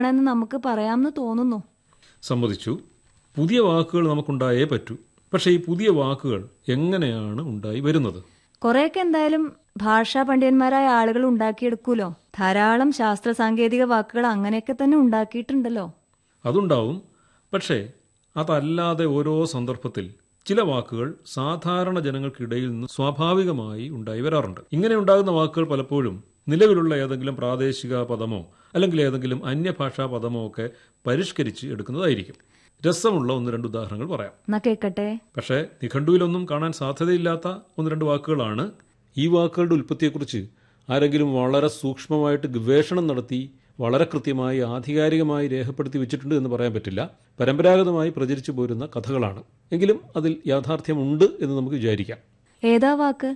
എന്ന് നമുക്ക് പറയാമെന്ന് തോന്നുന്നു സമ്മതിച്ചു പുതിയ വാക്കുകൾ നമുക്കുണ്ടായേ പറ്റൂ പക്ഷേ ഈ പുതിയ വാക്കുകൾ എങ്ങനെയാണ് ഉണ്ടായി വരുന്നത് കുറെയൊക്കെ എന്തായാലും ഭാഷാ പണ്ഡിതന്മാരായ ആളുകൾ ഉണ്ടാക്കിയെടുക്കൂലോ ധാരാളം ശാസ്ത്ര സാങ്കേതിക വാക്കുകൾ അങ്ങനെയൊക്കെ തന്നെ ഉണ്ടാക്കിയിട്ടുണ്ടല്ലോ അതുണ്ടാവും പക്ഷേ അതല്ലാതെ ഓരോ സന്ദർഭത്തിൽ ചില വാക്കുകൾ സാധാരണ ജനങ്ങൾക്കിടയിൽ നിന്ന് സ്വാഭാവികമായി ഉണ്ടായി വരാറുണ്ട് ഇങ്ങനെ ഉണ്ടാകുന്ന വാക്കുകൾ പലപ്പോഴും നിലവിലുള്ള ഏതെങ്കിലും പ്രാദേശിക പദമോ അല്ലെങ്കിൽ ഏതെങ്കിലും അന്യഭാഷാ പദമോ ഒക്കെ പരിഷ്കരിച്ച് എടുക്കുന്നതായിരിക്കും രസമുള്ള ഒന്ന് രണ്ട് ഉദാഹരണങ്ങൾ പറയാം എന്നാ കേക്കട്ടെ പക്ഷേ നിഘണ്ടുവിലൊന്നും കാണാൻ സാധ്യതയില്ലാത്ത ഒന്ന് രണ്ട് വാക്കുകളാണ് ഈ വാക്കുകളുടെ ഉൽപ്പത്തിയെക്കുറിച്ച് ആരെങ്കിലും വളരെ സൂക്ഷ്മമായിട്ട് ഗവേഷണം നടത്തി വളരെ കൃത്യമായി ആധികാരികമായി രേഖപ്പെടുത്തി വെച്ചിട്ടുണ്ട് എന്ന് പറയാൻ പറ്റില്ല പരമ്പരാഗതമായി പ്രചരിച്ചു പോരുന്ന കഥകളാണ് എങ്കിലും അതിൽ യാഥാർത്ഥ്യമുണ്ട് എന്ന് നമുക്ക് വിചാരിക്കാം ഏതാ വാക്ക്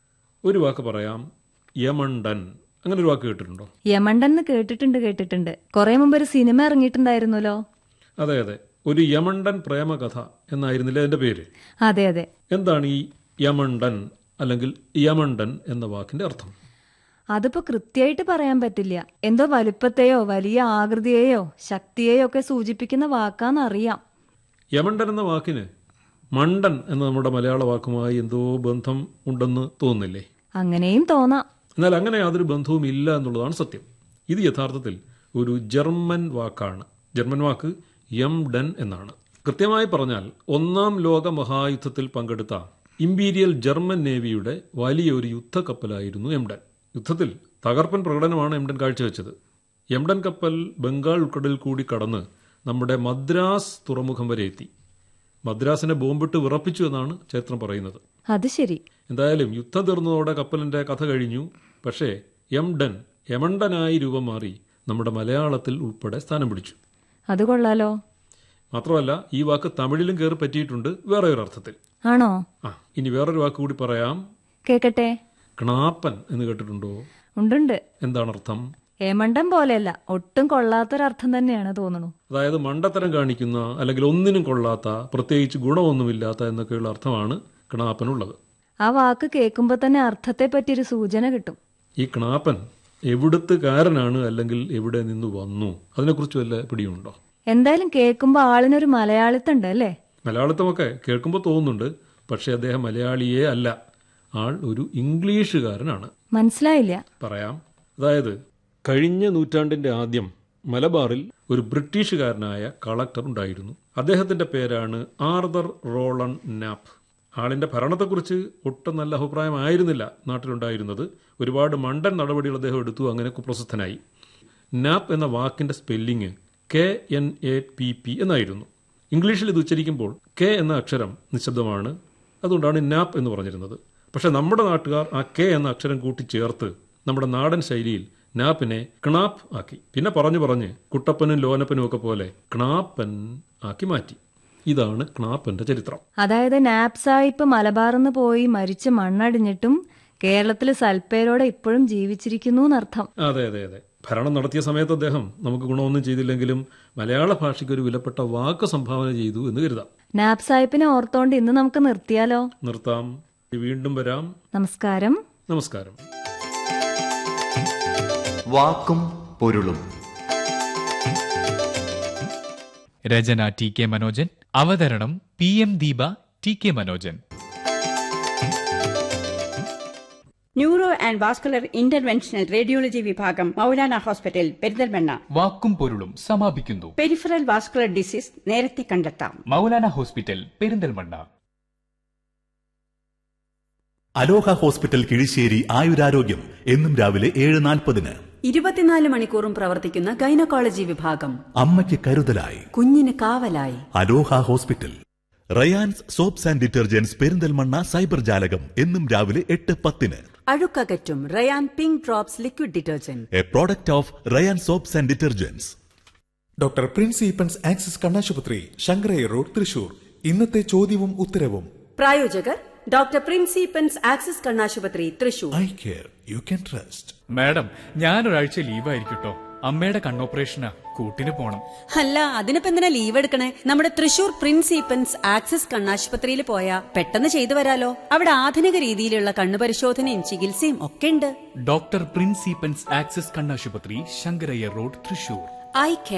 ഒരു വാക്ക് പറയാം യമണ്ടൻ അങ്ങനെ ഒരു വാക്ക് കേട്ടിട്ടുണ്ടോ യമണ്ടൻ എന്ന് കേട്ടിട്ടുണ്ട് കേട്ടിട്ടുണ്ട് കുറെ മുമ്പ് ഒരു സിനിമ ഇറങ്ങിയിട്ടുണ്ടായിരുന്നല്ലോ അതെ അതെ ഒരു യമണ്ടൻ പ്രേമകഥ എന്നായിരുന്നില്ല അതിന്റെ പേര് അതെ അതെ എന്താണ് ഈ യമണ്ടൻ അല്ലെങ്കിൽ യമണ്ടൻ എന്ന വാക്കിന്റെ അർത്ഥം അതിപ്പോ കൃത്യമായിട്ട് പറയാൻ പറ്റില്ല എന്തോ വലുപ്പത്തെയോ വലിയ ആകൃതിയെയോ ശക്തിയെയോ ഒക്കെ സൂചിപ്പിക്കുന്ന വാക്കാന്നറിയാം യമണ്ടൻ എന്ന വാക്കിന് മണ്ടൻ എന്ന നമ്മുടെ മലയാള വാക്കുമായി എന്തോ ബന്ധം ഉണ്ടെന്ന് തോന്നുന്നില്ലേ അങ്ങനെയും തോന്നാം എന്നാൽ അങ്ങനെ യാതൊരു ബന്ധവും ഇല്ല എന്നുള്ളതാണ് സത്യം ഇത് യഥാർത്ഥത്തിൽ ഒരു ജർമ്മൻ വാക്കാണ് ജർമ്മൻ വാക്ക് യം ഡൻ എന്നാണ് കൃത്യമായി പറഞ്ഞാൽ ഒന്നാം ലോക മഹായുദ്ധത്തിൽ പങ്കെടുത്ത ഇമ്പീരിയൽ ജർമ്മൻ നേവിയുടെ വലിയൊരു യുദ്ധക്കപ്പലായിരുന്നു എംഡൻ യുദ്ധത്തിൽ തകർപ്പൻ പ്രകടനമാണ് എംഡൻ കാഴ്ചവെച്ചത് എംഡൻ കപ്പൽ ബംഗാൾ ഉൾക്കടലിൽ കൂടി കടന്ന് നമ്മുടെ മദ്രാസ് തുറമുഖം വരെ എത്തി മദ്രാസിനെ ബോംബിട്ട് വിറപ്പിച്ചു എന്നാണ് ചരിത്രം പറയുന്നത് അത് ശരി എന്തായാലും യുദ്ധം തീർന്നതോടെ കപ്പലിന്റെ കഥ കഴിഞ്ഞു പക്ഷേ യംഡൻ യമണ്ടനായി രൂപം മാറി നമ്മുടെ മലയാളത്തിൽ ഉൾപ്പെടെ സ്ഥാനം പിടിച്ചു അത് കൊള്ളാലോ മാത്രമല്ല ഈ വാക്ക് തമിഴിലും കയറി പറ്റിയിട്ടുണ്ട് വേറെ ഒരു അർത്ഥത്തിൽ ആണോ ആ ഇനി വേറൊരു വാക്ക് കൂടി പറയാം കേക്കട്ടെ ക്ണാപ്പൻ എന്ന് കേട്ടിട്ടുണ്ടോ ഉണ്ടുണ്ട് എന്താണ് അർത്ഥം ഏമണ്ടൻ പോലെയല്ല ഒട്ടും കൊള്ളാത്തൊരർത്ഥം തന്നെയാണ് തോന്നുന്നു അതായത് മണ്ടത്തരം കാണിക്കുന്ന അല്ലെങ്കിൽ ഒന്നിനും കൊള്ളാത്ത പ്രത്യേകിച്ച് ഗുണമൊന്നുമില്ലാത്ത എന്നൊക്കെയുള്ള അർത്ഥമാണ് ക്ണാപ്പനുള്ളത് ആ വാക്ക് കേൾക്കുമ്പോൾ തന്നെ അർത്ഥത്തെ പറ്റിയൊരു സൂചന കിട്ടും ഈ ക്ണാപ്പൻ എവിടുത്തുകാരനാണ് അല്ലെങ്കിൽ എവിടെ നിന്ന് വന്നു അതിനെക്കുറിച്ച് വല്ല പിടിയുണ്ടോ എന്തായാലും കേൾക്കുമ്പോൾ ആളിനൊരു മലയാളിത്തുണ്ട് അല്ലേ മലയാളിത്തമൊക്കെ കേൾക്കുമ്പോൾ തോന്നുന്നുണ്ട് പക്ഷേ അദ്ദേഹം മലയാളിയേ അല്ല ആൾ ഒരു ഇംഗ്ലീഷുകാരനാണ് മനസ്സിലായില്ല പറയാം അതായത് കഴിഞ്ഞ നൂറ്റാണ്ടിന്റെ ആദ്യം മലബാറിൽ ഒരു ബ്രിട്ടീഷുകാരനായ കളക്ടർ ഉണ്ടായിരുന്നു അദ്ദേഹത്തിന്റെ പേരാണ് ആർതർ റോളൺ നാപ്പ് ആളിന്റെ ഭരണത്തെക്കുറിച്ച് ഒട്ടും നല്ല അഭിപ്രായമായിരുന്നില്ല നാട്ടിലുണ്ടായിരുന്നത് ഒരുപാട് മണ്ടൻ നടപടികൾ അദ്ദേഹം എടുത്തു അങ്ങനെ കുപ്രസിദ്ധനായി നാപ്പ് എന്ന വാക്കിന്റെ spelling K N A P P എന്നായിരുന്നു ഇംഗ്ലീഷിൽ ഇത് ഉച്ചരിക്കുമ്പോൾ കെ എന്ന അക്ഷരം നിശബ്ദമാണ് അതുകൊണ്ടാണ് നാപ്പ് എന്ന് പറഞ്ഞിരുന്നത് പക്ഷെ നമ്മുടെ നാട്ടുകാർ ആ കെ എന്ന അക്ഷരം കൂട്ടിച്ചേർത്ത് നമ്മുടെ നാടൻ ശൈലിയിൽ നാപ്പിനെ ക്ണാപ്പ് ആക്കി പിന്നെ പറഞ്ഞു പറഞ്ഞ് കുട്ടപ്പനും ലോനപ്പനും ഒക്കെ പോലെ ക്ണാപ്പൻ ആക്കി മാറ്റി ഇതാണ് ക്ണാപ്പന്റെ ചരിത്രം അതായത് നാപ്സായിപ്പ് മലബാറിന്ന് പോയി മരിച്ച് മണ്ണടിഞ്ഞിട്ടും കേരളത്തിൽ സൽപ്പേരോടെ ഇപ്പോഴും ജീവിച്ചിരിക്കുന്നു എന്നർത്ഥം അതെ അതെ അതെ ഭരണം നടത്തിയ സമയത്ത് അദ്ദേഹം നമുക്ക് ഗുണമൊന്നും ചെയ്തില്ലെങ്കിലും മലയാള ഭാഷയ്ക്ക് ഒരു വിലപ്പെട്ട വാക്ക് സംഭാവന ചെയ്തു എന്ന് കരുതാം നാപ്സായിപ്പിനെ ഓർത്തോണ്ട് ഇന്ന് നമുക്ക് നിർത്തിയാലോ നിർത്താം വീണ്ടും വരാം നമസ്കാരം നമസ്കാരം വാക്കും പൊരുളും രചന ടി കെ മനോജൻ അവതരണം P M Deepa T K Manojan neuro and vascular interventional radiology വിഭാഗം മൗലാന ഹോസ്പിറ്റൽ പെരിന്തൽമണ്ണ വാക്കും പൊരുളും സമാപിക്കുന്നു പെരിഫറൽ വാസ്കുലർ ഡിസീസ് നേരത്തെ കണ്ടെത്താം Maulana hospital Perinthalmanna Aloha hospital Kizhisseri ആയുരാരോഗ്യം എന്നും രാവിലെ ഏഴ് നാൽപ്പതിന് ഇരുപത്തിനാല് മണിക്കൂറും പ്രവർത്തിക്കുന്ന ഗൈനക്കോളജി വിഭാഗം അമ്മയ്ക്ക് കരുതലായി കുഞ്ഞിന് കാവലായി Aloha hospital Rayan's soaps and detergents Perinthalmanna cyber Jalakam എന്നും രാവിലെ എട്ട് പത്തിന് അഴുക്കകറ്റും Rayan pink drops liquid detergent a product of Rayan soaps and detergents doctor Prince Eapen's Axis കണ്ണാശുപത്രി ശങ്കരയ റോഡ് തൃശൂർ ഇന്നത്തെ ചോദ്യവും ഉത്തരവും പ്രായോജകർ ഡോക്ടർ പ്രിൻസിപ്പൻസ് ആക്സിസ് കണ്ണാശുപത്രി Thrissur eye care you can trust madam ഞാനൊരാഴ്ച ലീവായിരിക്കട്ടോ അമ്മയുടെ കണ്ണോപ്പറേഷനാ കൂട്ടിന് പോണം അല്ല അതിനിപ്പോ എന്തിനാ ലീവ് എടുക്കണേ നമ്മുടെ തൃശൂർ പ്രിൻസിപ്പൻസ് ആക്സിസ് കണ്ണാശുപത്രിയിൽ പോയാ പെട്ടെന്ന് ചെയ്തു വരാലോ അവിടെ ആധുനിക രീതിയിലുള്ള കണ്ണു പരിശോധനയും ചികിത്സയും ഒക്കെ ഉണ്ട് ഡോക്ടർ പ്രിൻസിപ്പൻസ് ആക്സസ് കണ്ണാശുപത്രി Shankaraiah road Thrissur eye care